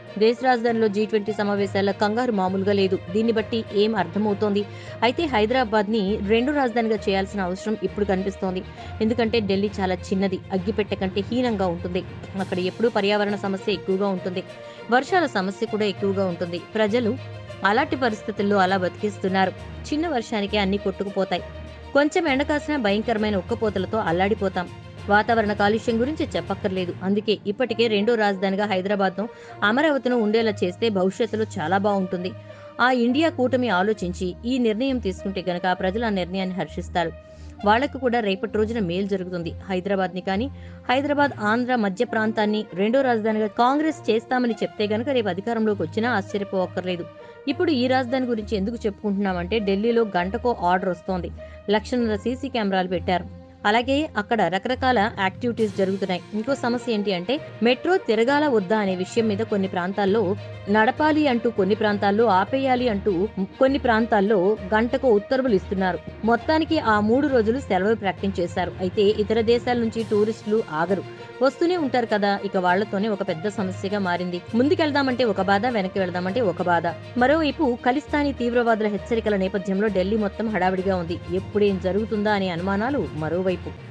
దేశ రాజధానిలో G twenty సమావేశాల కంగారు మామూలుగా లేదు దీన్ని బట్టి ఏం అర్థమవుతోంది అయితే హైదరాబాద్ ని రెండు రాజధానిగా చేయాల్సిన అవసరం ఇప్పుడు కనిపిస్తోంది ఎందుకంటే ఢిల్లీ చాలా చిన్నది అగ్గిపెట్టె కంటే హీనంగా ఉంటుంది అక్కడ ఎప్పుడూ పర్యావరణ సమస్య ఎక్కువగా ఉంటుంది వర్షాల సమస్య కూడా ఎక్కువగా ఉంటుంది ప్రజలు అలాంటి పరిస్థితుల్లో అలా బతికిస్తున్నారు చిన్న వర్షానికి అన్ని కొట్టుకుపోతాయి కొంచెం ఎండ కాసినా భయంకరమైన ఉక్కపోతలతో అల్లాడిపోతాం వాతావరణ కాలుష్యం గురించి చెప్పక్కర్లేదు అందుకే ఇప్పటికే రెండో రాజధానిగా హైదరాబాద్ను అమరావతిను ఉండేలా చేస్తే భవిష్యత్తులో చాలా బాగుంటుంది ఆ ఇండియా కూటమి ఆలోచించి ఈ నిర్ణయం తీసుకుంటే గనక ప్రజలు ఆ నిర్ణయాన్ని హర్షిస్తారు వాళ్లకు కూడా రేపటి రోజున మేలు జరుగుతుంది హైదరాబాద్ ని కానీ హైదరాబాద్ ఆంధ్ర మధ్య ప్రాంతాన్ని రెండో రాజధానిగా కాంగ్రెస్ చేస్తామని చెప్తే గనక రేపు అధికారంలోకి వచ్చినా ఆశ్చర్యపోవక్కర్లేదు ఇప్పుడు ఈ రాజధాని గురించి ఎందుకు చెప్పుకుంటున్నామంటే ఢిల్లీలో గంటకో ఆర్డర్ వస్తోంది లక్షన్నర సీసీ కెమెరాలు పెట్టారు అలాగే అక్కడ రకరకాల యాక్టివిటీస్ జరుగుతున్నాయి ఇంకో సమస్య ఏంటి అంటే మెట్రో తిరగాల వద్దా అనే విషయం మీద కొన్ని ప్రాంతాల్లో నడపాలి అంటూ కొన్ని ప్రాంతాల్లో ఆపేయాలి అంటూ కొన్ని ప్రాంతాల్లో గంటకు ఉత్తర్వులు ఇస్తున్నారు మొత్తానికి ఆ మూడు రోజులు సెలవు ప్రకటించేశారు అయితే ఇతర దేశాల నుంచి టూరిస్టులు ఆగరు వస్తూనే ఉంటారు కదా ఇక వాళ్లతోనే ఒక పెద్ద సమస్యగా మారింది ముందుకెళ్దామంటే ఒక బాధ వెనక్కి వెళ్దామంటే ఒక బాధ మరోవైపు ఖలిస్తానీ తీవ్రవాదుల హెచ్చరికల నేపథ్యంలో ఢిల్లీ మొత్తం హడావిడిగా ఉంది ఎప్పుడేం జరుగుతుందా అనే అనుమానాలు మరోవైపు